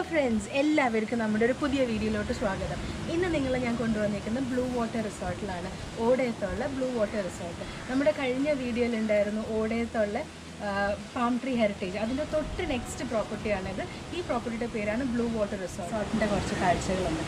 friends എല്ലാവർക്കും നമ്മുടെ ഒരു പുതിയ വീഡിയോയിലോട്ട് സ്വാഗതം ഇന്ന് നിങ്ങളെ ഞാൻ കൊണ്ടുവന്നിരിക്കുന്നത് ബ്ലൂ വാട്ടർ റിസോർട്ടിലാണ് ഓടയത്തുള്ള ബ്ലൂ വാട്ടർ റിസോർട്ട് നമ്മുടെ കഴിഞ്ഞ വീഡിയോയിലുണ്ടായിരുന്നു ഓടയത്തുള്ള പാം ട്രീ ഹെറിറ്റേജ് അതിൻ്റെ തൊട്ട് നെക്സ്റ്റ് പ്രോപ്പർട്ടിയാണിത് ഈ പ്രോപ്പർട്ടിയുടെ പേരാണ് ബ്ലൂ വാട്ടർ റിസോർട്ട് റിസോർട്ടിൻ്റെ കുറച്ച് കാഴ്ചകളുണ്ട്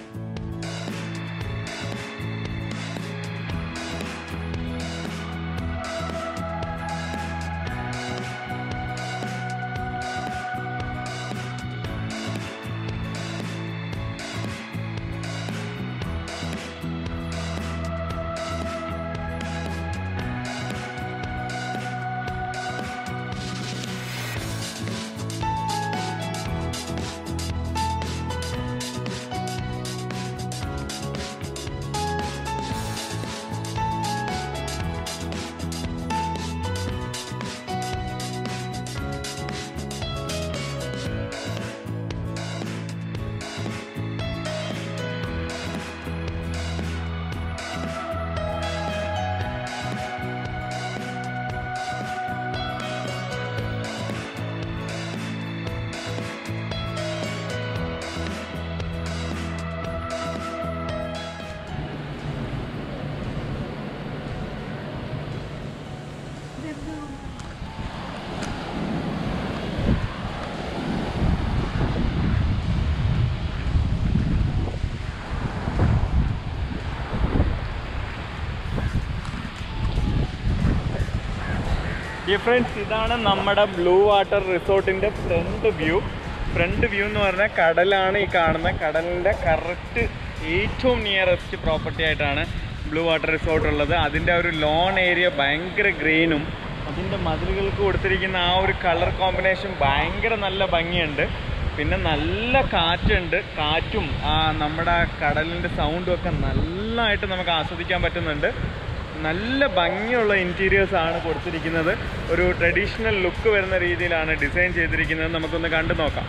ഈ ഫ്രണ്ട്സ് ഇതാണ് നമ്മുടെ ബ്ലൂ വാട്ടർ റിസോർട്ടിന്റെ ഫ്രണ്ട് വ്യൂ ഫ്രണ്ട് വ്യൂ എന്ന് പറഞ്ഞാൽ കടലാണ് ഈ കാണുന്ന കടലിന്റെ കറക്റ്റ് ഏറ്റവും നിയറസ്റ്റ് പ്രോപ്പർട്ടി ആയിട്ടാണ് ബ്ലൂ വാട്ടർ റിസോർട്ട് ഉള്ളത് അതിൻ്റെ ഒരു ലോൺ ഏരിയ ഭയങ്കര ഗ്രീനും അതിൻ്റെ മതിലുകൾക്ക് കൊടുത്തിരിക്കുന്ന ആ ഒരു കളർ കോമ്പിനേഷൻ ഭയങ്കര നല്ല ഭംഗിയുണ്ട് പിന്നെ നല്ല കാറ്റുണ്ട് കാറ്റും ആ നമ്മുടെ കടലിൻ്റെ സൗണ്ടും ഒക്കെ നല്ലതായിട്ട് നമുക്ക് ആസ്വദിക്കാൻ പറ്റുന്നുണ്ട് നല്ല ഭംഗിയുള്ള ഇൻറ്റീരിയേഴ്സ് ആണ് കൊടുത്തിരിക്കുന്നത് ഒരു ട്രഡീഷണൽ ലുക്ക് വരുന്ന രീതിയിലാണ് ഡിസൈൻ ചെയ്തിരിക്കുന്നത് നമുക്കൊന്ന് കണ്ടു നോക്കാം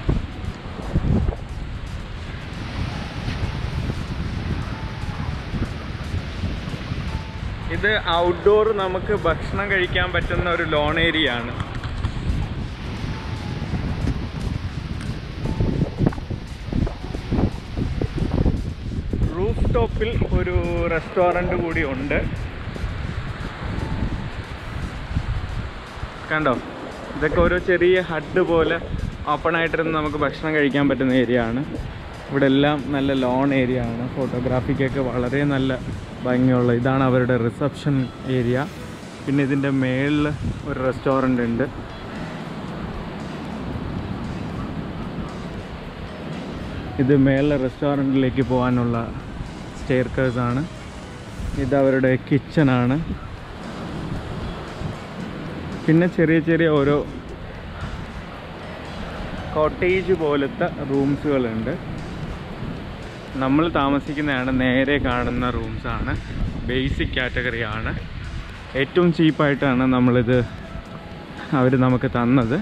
ഇത് ഔട്ട്ഡോർ നമുക്ക് ഭക്ഷണം കഴിക്കാൻ പറ്റുന്ന ഒരു ലോൺ ഏരിയ ആണ് റൂഫ് ടോപ്പിൽ ഒരു റെസ്റ്റോറൻറ്റ് കൂടി ഉണ്ട് കണ്ടോ ഇതൊക്കെ ഓരോ ചെറിയ ഹഡ് പോലെ ഓപ്പൺ ആയിട്ടിരുന്ന് നമുക്ക് ഭക്ഷണം കഴിക്കാൻ പറ്റുന്ന ഏരിയ ആണ് ഇവിടെ എല്ലാം നല്ല ലോൺ ഏരിയ ആണ് ഫോട്ടോഗ്രാഫിക്കൊക്കെ വളരെ നല്ല ഭംഗിയുള്ള ഇതാണ് അവരുടെ റിസപ്ഷൻ ഏരിയ പിന്നെ ഇതിൻ്റെ മേളിൽ ഒരു റെസ്റ്റോറൻ്റ് ഉണ്ട് ഇത് മേളിലെ റെസ്റ്റോറൻറ്റിലേക്ക് പോകാനുള്ള സ്റ്റെയർക്കേഴ്സ് ആണ് ഇത് അവരുടെ കിച്ചണാണ് പിന്നെ ചെറിയ ചെറിയ ഓരോ കോട്ടേജ് പോലത്തെ റൂംസുകളുണ്ട് നമ്മൾ താമസിക്കുന്നതാണ് നേരെ കാണുന്ന റൂംസാണ് ബേസിക് കാറ്റഗറി ആണ് ഏറ്റവും ചീപ്പായിട്ടാണ് നമ്മളിത് അവർ നമുക്ക് തന്നത്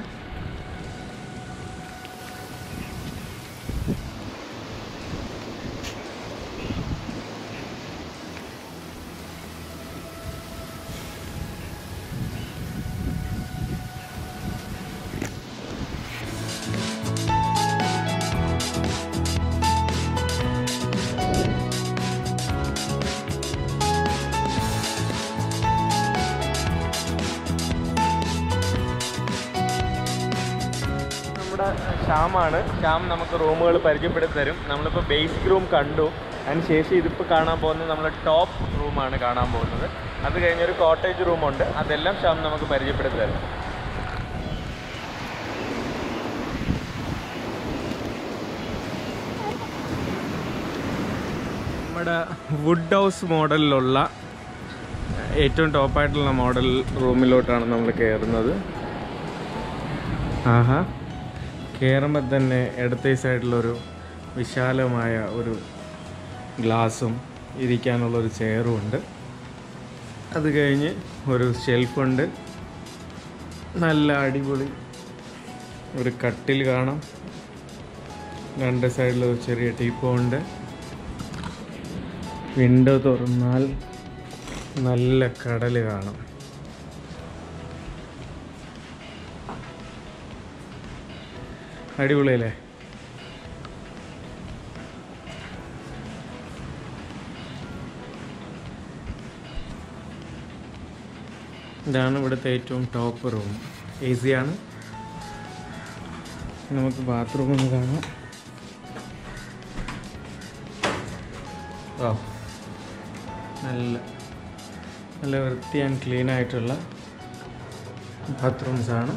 നമ്മുടെ ശ്യാമാണ് ശ്യാം നമുക്ക് റൂമുകൾ പരിചയപ്പെടുത്തി തരും നമ്മളിപ്പോൾ ബേസിക് റൂം കണ്ടു അതിന് ശേഷം ഇതിപ്പോൾ കാണാൻ പോകുന്നത് നമ്മൾ ടോപ്പ് റൂമാണ് കാണാൻ പോകുന്നത് അത് കഴിഞ്ഞൊരു കോട്ടേജ് റൂമുണ്ട് അതെല്ലാം ശ്യാം നമുക്ക് പരിചയപ്പെടുത്തി തരും നമ്മുടെ വുഡ് ഹൗസ് മോഡലിലുള്ള ഏറ്റവും ടോപ്പായിട്ടുള്ള മോഡൽ റൂമിലോട്ടാണ് നമ്മൾ കയറുന്നത് ആഹാ കയറുമ്പോൾ തന്നെ ഇടത്തെ സൈഡിലൊരു വിശാലമായ ഒരു ഗ്ലാസും ഇരിക്കാനുള്ളൊരു ചെയറും ഉണ്ട് അത് കഴിഞ്ഞ് ഒരു ഷെൽഫുണ്ട് നല്ല അടിപൊളി ഒരു കട്ടിൽ കാണാം രണ്ട് സൈഡിൽ ഒരു ചെറിയ ടീപ്പോ ഉണ്ട് വിൻഡോ തുറന്നാൽ നല്ല കടൽ കാണാം അടിപൊളിയല്ലേ ഇതാണ് ഇവിടുത്തെ ഏറ്റവും ടോപ്പ് റൂം എ സി ആണ് നമുക്ക് ബാത്റൂം ഒന്ന് കാണാം ഓ നല്ല നല്ല വൃത്തി ആൻഡ് ക്ലീൻ ആയിട്ടുള്ള ബാത്റൂംസ് ആണ്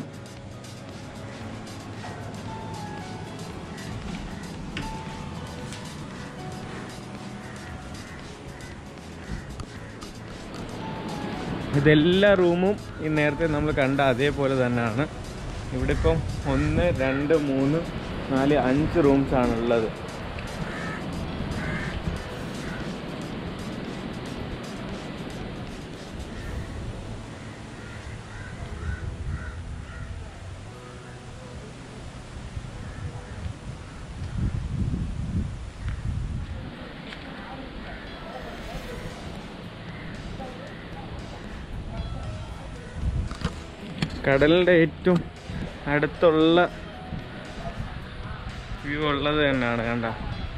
ഇതെല്ലാ റൂമും ഈ നേരത്തെ നമ്മൾ കണ്ട അതേപോലെ തന്നെയാണ് ഇവിടെ ഇപ്പം ഒന്ന് രണ്ട് മൂന്ന് നാല് അഞ്ച് റൂംസ് ആണ് ഉള്ളത് കടലിൻ്റെ ഏറ്റവും അടുത്തുള്ള വ്യൂ ഉള്ളത് തന്നെയാണ് കണ്ട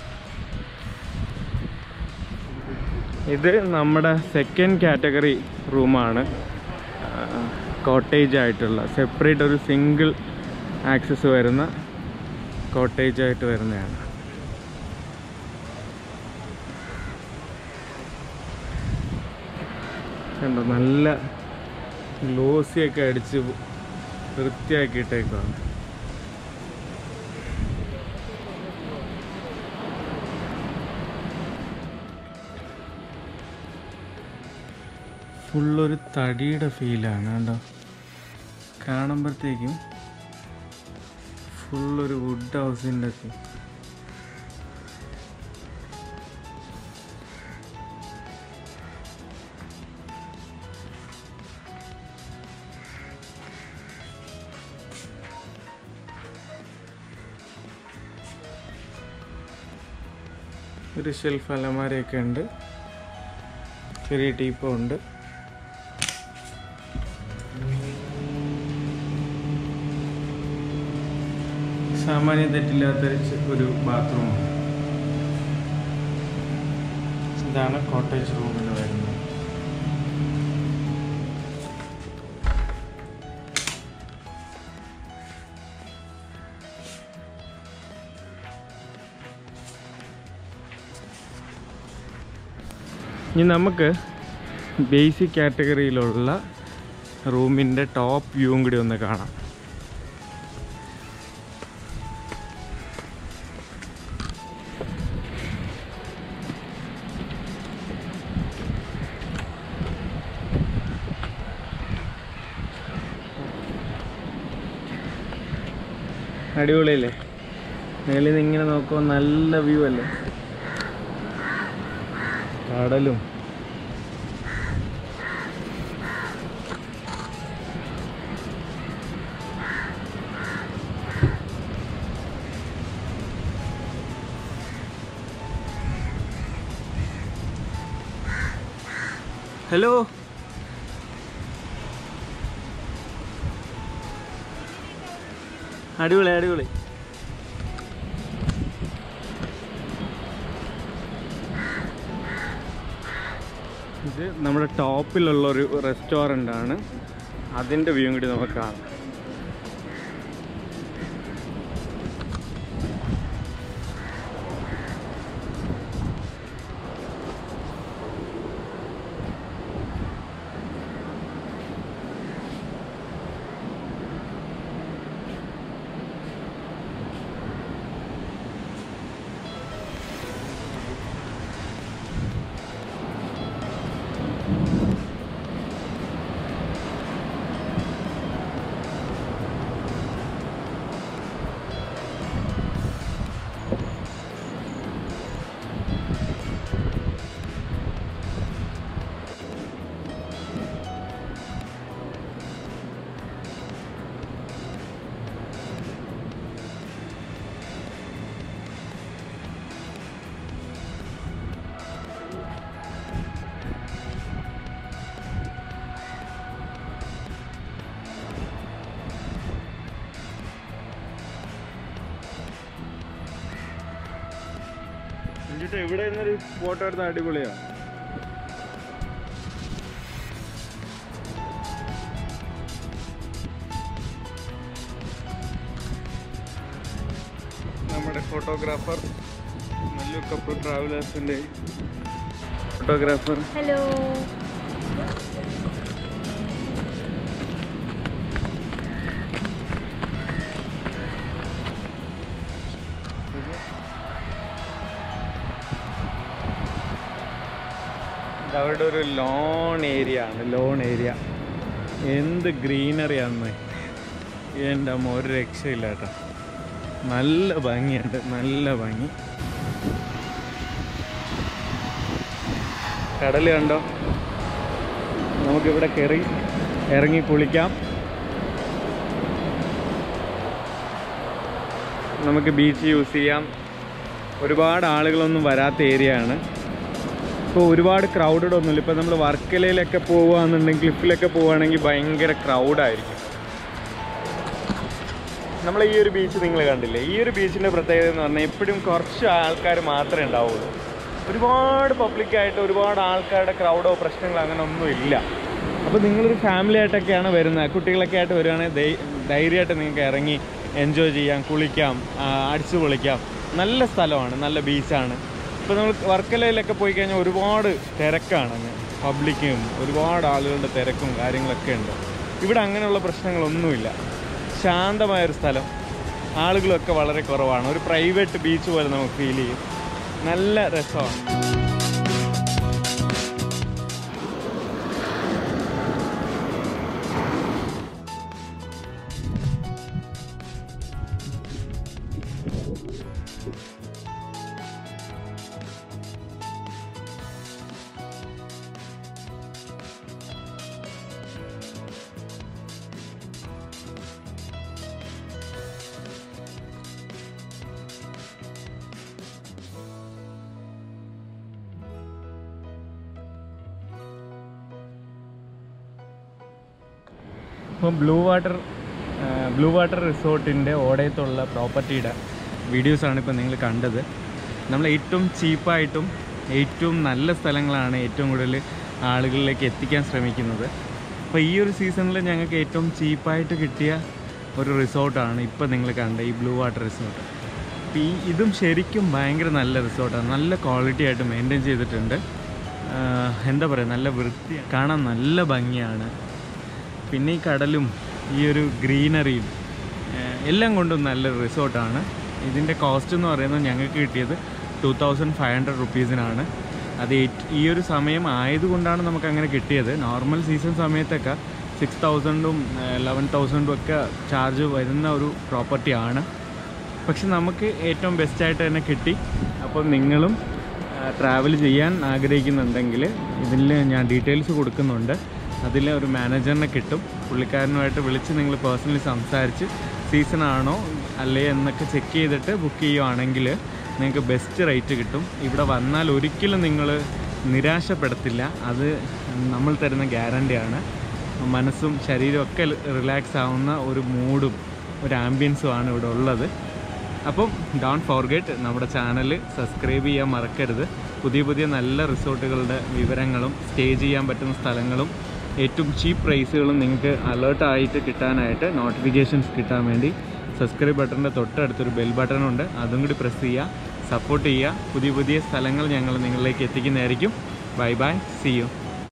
ഇത് നമ്മുടെ സെക്കൻഡ് കാറ്റഗറി റൂമാണ് കോട്ടേജ് ആയിട്ടുള്ള സെപ്പറേറ്റ് ഒരു സിംഗിൾ ആക്സസ് വരുന്ന കോട്ടേജ് ആയിട്ട് വരുന്നതാണ് കണ്ടോ നല്ല ഗ്ലോസിയൊക്കെ അടിച്ച് വൃത്തിയാക്കിയിട്ടേക്കാണ് ഫുള്ളൊരു തടിയുടെ ഫീലാണ് കണ്ടോ കാണുമ്പോഴത്തേക്കും ഫുള്ളൊരു വുഡ് ഹൗസിൻ്റെ ഒക്കെ ഒരു ഷെൽഫ് അലമാരയൊക്കെ ഉണ്ട് ചെറിയ ടീപ്പോ ഉണ്ട് സാമാന്യം തെറ്റില്ലാത്ത ചെ- ഒരു ബാത്റൂം ഇതാണ് കോട്ടേജ് റൂമിൽ വരുന്നത് ഇനി നമുക്ക് ബേസിക് കാറ്റഗറിയിലുള്ള റൂമിൻ്റെ ടോപ്പ് വ്യൂവും കൂടി ഒന്ന് കാണാം അടിപൊളിയല്ലേ മേളിൽ നിന്ന് ഇങ്ങനെ നോക്കുമ്പോൾ നല്ല വ്യൂ അല്ലേ കടലും ഹലോ അടിപൊളി അടിപൊളി ഇത് നമ്മുടെ ടോപ്പിലുള്ള ഒരു റെസ്റ്റോറൻ്റ് ആണ് അതിൻ്റെ വ്യൂ കൂടി നമുക്ക് കാണാം എന്നിട്ട് ഇവിടെ നിന്നൊരു ഫോട്ടോ എടുത്ത അടിപൊളിയാണ് ഫോട്ടോഗ്രാഫർ മല്ലു കപ്പൂർ ട്രാവലേഴ്സിൻ്റെ ഫോട്ടോഗ്രാഫർ ഹലോ ഇത് അവരുടെ ഒരു ലോൺ ഏരിയ ആണ് ലോൺ ഏരിയ എന്ത് ഗ്രീനറി ആണെന്ന് എൻ്റെ അമ്മ ഒരു രക്ഷയില്ല കേട്ടോ നല്ല ഭംഗിയുണ്ട് നല്ല ഭംഗി കടൽ കണ്ടോ നമുക്കിവിടെ കയറി ഇറങ്ങി കുളിക്കാം നമുക്ക് ബീച്ച് യൂസ് ചെയ്യാം ഒരുപാട് ആളുകളൊന്നും വരാത്ത ഏരിയ ആണ് ഇപ്പോൾ ഒരുപാട് ക്രൗഡഡ് ഒന്നുമില്ല ഇപ്പോൾ നമ്മൾ വർക്കലയിലൊക്കെ പോവുകയാണെന്നുണ്ടെങ്കിൽ ക്ലിഫിലൊക്കെ പോവുകയാണെങ്കിൽ ഭയങ്കര ക്രൗഡായിരിക്കും നമ്മൾ ഈ ഒരു ബീച്ച് നിങ്ങൾ കണ്ടില്ലേ ഈ ഒരു ബീച്ചിൻ്റെ പ്രത്യേകത എന്ന് പറഞ്ഞാൽ എപ്പോഴും കുറച്ച് ആൾക്കാർ മാത്രമേ ഉണ്ടാവുള്ളൂ ഒരുപാട് പബ്ലിക്കായിട്ട് ഒരുപാട് ആൾക്കാരുടെ ക്രൗഡോ പ്രശ്നങ്ങളോ അങ്ങനെ ഒന്നും ഇല്ല അപ്പോൾ നിങ്ങളൊരു ഫാമിലി ആയിട്ടൊക്കെയാണ് വരുന്നത് കുട്ടികളൊക്കെ ആയിട്ട് വരുവാണെങ്കിൽ ധൈ- ധൈര്യമായിട്ട് നിങ്ങൾക്ക് ഇറങ്ങി എൻജോയ് ചെയ്യാം കുളിക്കാം ആ, അടിച്ചു പൊളിക്കാം നല്ല സ്ഥലമാണ് നല്ല ബീച്ചാണ് ഇപ്പോൾ നമ്മൾ വർക്കലയിലൊക്കെ പോയി കഴിഞ്ഞാൽ ഒരുപാട് തിരക്കാണ് അങ്ങ് പബ്ലിക്കും ഒരുപാട് ആളുകളുടെ തിരക്കും കാര്യങ്ങളൊക്കെ ഉണ്ട് ഇവിടെ അങ്ങനെയുള്ള പ്രശ്നങ്ങളൊന്നുമില്ല ശാന്തമായൊരു സ്ഥലം ആളുകളൊക്കെ വളരെ കുറവാണ് ഒരു പ്രൈവറ്റ് ബീച്ച് പോലെ നമുക്ക് ഫീൽ ചെയ്യും നല്ല രസമാണ് ഇപ്പം ബ്ലൂ വാട്ടർ ബ്ലൂ വാട്ടർ റിസോർട്ടിൻ്റെ ഓടയത്തുള്ള പ്രോപ്പർട്ടിയുടെ വീഡിയോസാണ് ഇപ്പോൾ നിങ്ങൾ കണ്ടത് നമ്മൾ ഏറ്റവും ചീപ്പായിട്ടും ഏറ്റവും നല്ല സ്ഥലങ്ങളാണ് ഏറ്റവും കൂടുതൽ ആളുകളിലേക്ക് എത്തിക്കാൻ ശ്രമിക്കുന്നത് അപ്പോൾ ഈ ഒരു സീസണിൽ ഞങ്ങൾക്ക് ഏറ്റവും ചീപ്പായിട്ട് കിട്ടിയ ഒരു റിസോർട്ടാണ് ഇപ്പോൾ നിങ്ങൾ കണ്ട ഈ ബ്ലൂ വാട്ടർ റിസോർട്ട് അപ്പോൾ ഈ ഇതും ശരിക്കും ഭയങ്കര നല്ല റിസോർട്ടാണ് നല്ല ക്വാളിറ്റി ആയിട്ട് മെയിൻറ്റെയിൻ ചെയ്തിട്ടുണ്ട് ആഹ് എന്താ പറയുക നല്ല വൃത്തി കാണാൻ നല്ല ഭംഗിയാണ് പിന്നെ ഈ കടലും ഈ ഒരു ഗ്രീനറിയും ഏഹ് എല്ലാം കൊണ്ടും നല്ലൊരു റിസോർട്ടാണ് ഇതിൻ്റെ കോസ്റ്റ് എന്ന് പറയുന്നത് ഞങ്ങൾക്ക് കിട്ടിയത് ടു തൗസൻഡ് ഫൈവ് ഹൺഡ്രഡ് റുപ്പീസിനാണ് അത് ഏറ്റ- ഈ ഒരു സമയം ആയതുകൊണ്ടാണ് നമുക്ക് അങ്ങനെ കിട്ടിയത് നോർമൽ സീസൺ സമയത്തൊക്കെ സിക്സ് തൗസൻഡും ലെവൻ തൗസൻഡും ഒക്കെ ചാർജ് വരുന്ന ഒരു പ്രോപ്പർട്ടിയാണ് പക്ഷെ നമുക്ക് ഏറ്റവും ബെസ്റ്റായിട്ട് തന്നെ കിട്ടി അപ്പോൾ നിങ്ങളും ട്രാവൽ ചെയ്യാൻ ആഗ്രഹിക്കുന്നുണ്ടെങ്കിൽ ഇതിൽ ഞാൻ ഡീറ്റെയിൽസ് കൊടുക്കുന്നുണ്ട് അതിൽ ഒരു മാനേജറിനെ കിട്ടും പുള്ളിക്കാരനുമായിട്ട് വിളിച്ച് നിങ്ങൾ പേഴ്സണലി സംസാരിച്ച് സീസൺ ആണോ അല്ലേ എന്നൊക്കെ ചെക്ക് ചെയ്തിട്ട് ബുക്ക് ചെയ്യുവാണെങ്കിൽ നിങ്ങൾക്ക് ബെസ്റ്റ് റേറ്റ് കിട്ടും ഇവിടെ വന്നാൽ ഒരിക്കലും നിങ്ങൾ നിരാശപ്പെടുത്തില്ല അത് നമ്മൾ തരുന്ന ഗ്യാരണ്ടിയാണ് മനസ്സും ശരീരവും ഒക്കെ റിലാക്സ് ആവുന്ന ഒരു മൂഡും ഒരു ആംബിയൻസും ആണ് ഇവിടെ ഉള്ളത് അപ്പം ഡോൺ ഫോർഗെറ്റ് നമ്മുടെ ചാനൽ സബ്സ്ക്രൈബ് ചെയ്യാൻ മറക്കരുത് പുതിയ പുതിയ നല്ല റിസോർട്ടുകളുടെ വിവരങ്ങളും സ്റ്റേ ചെയ്യാൻ പറ്റുന്ന സ്ഥലങ്ങളും ഏറ്റവും ചീപ്പ് പ്രൈസുകളും നിങ്ങൾക്ക് അലേർട്ടായിട്ട് കിട്ടാനായിട്ട് നോട്ടിഫിക്കേഷൻസ് കിട്ടാൻ വേണ്ടി സബ്സ്ക്രൈബ് ബട്ടണിൻ്റെ തൊട്ടടുത്തൊരു ബെൽ ബട്ടൺ ഉണ്ട് അതും കൂടി പ്രസ് ചെയ്യുക സപ്പോർട്ട് ചെയ്യുക പുതിയ പുതിയ സ്ഥലങ്ങൾ ഞങ്ങൾ നിങ്ങളിലേക്ക് എത്തിക്കുന്നതായിരിക്കും ബൈ ബൈ സി യു